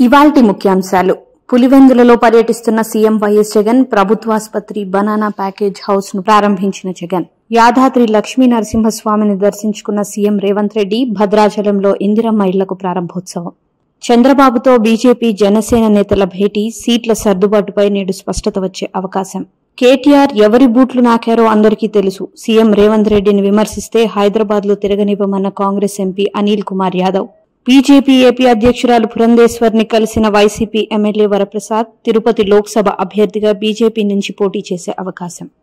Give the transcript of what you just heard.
ఇవాల్టి ముఖ్యాంశాలు పులివెందులలో పర్యటిస్తున్న సీఎం వైఎస్ జగన్ ప్రభుత్వాసుపత్రి బనానా ప్యాకేజ్ హౌస్ ను ప్రారంభించిన జగన్ యాదాద్రి లక్ష్మీ నరసింహస్వామిని దర్శించుకున్న సీఎం రేవంత్ రెడ్డి భద్రాచలంలో ఇందిరమ్మ ఇళ్లకు ప్రారంభోత్సవం చంద్రబాబుతో బీజేపీ జనసేన నేతల భేటీ సీట్ల సర్దుబాటుపై నేడు స్పష్టత వచ్చే అవకాశం కేటీఆర్ ఎవరి బూట్లు నాకారో అందరికీ తెలుసు సీఎం రేవంత్ రెడ్డిని విమర్శిస్తే హైదరాబాద్ లో తిరగనివ్వమన్న Congress MP Anil Kumar Yadav BJP AP అధ్యక్షురాలు పురంధేశ్వర్ని కలిసిన వైసీపీ ఎమ్మెల్యే వరప్రసాద్ తిరుపతి లోక్సభ అభ్యర్థిగా బీజేపీ నుంచి పోటీ చేసే అవకాశం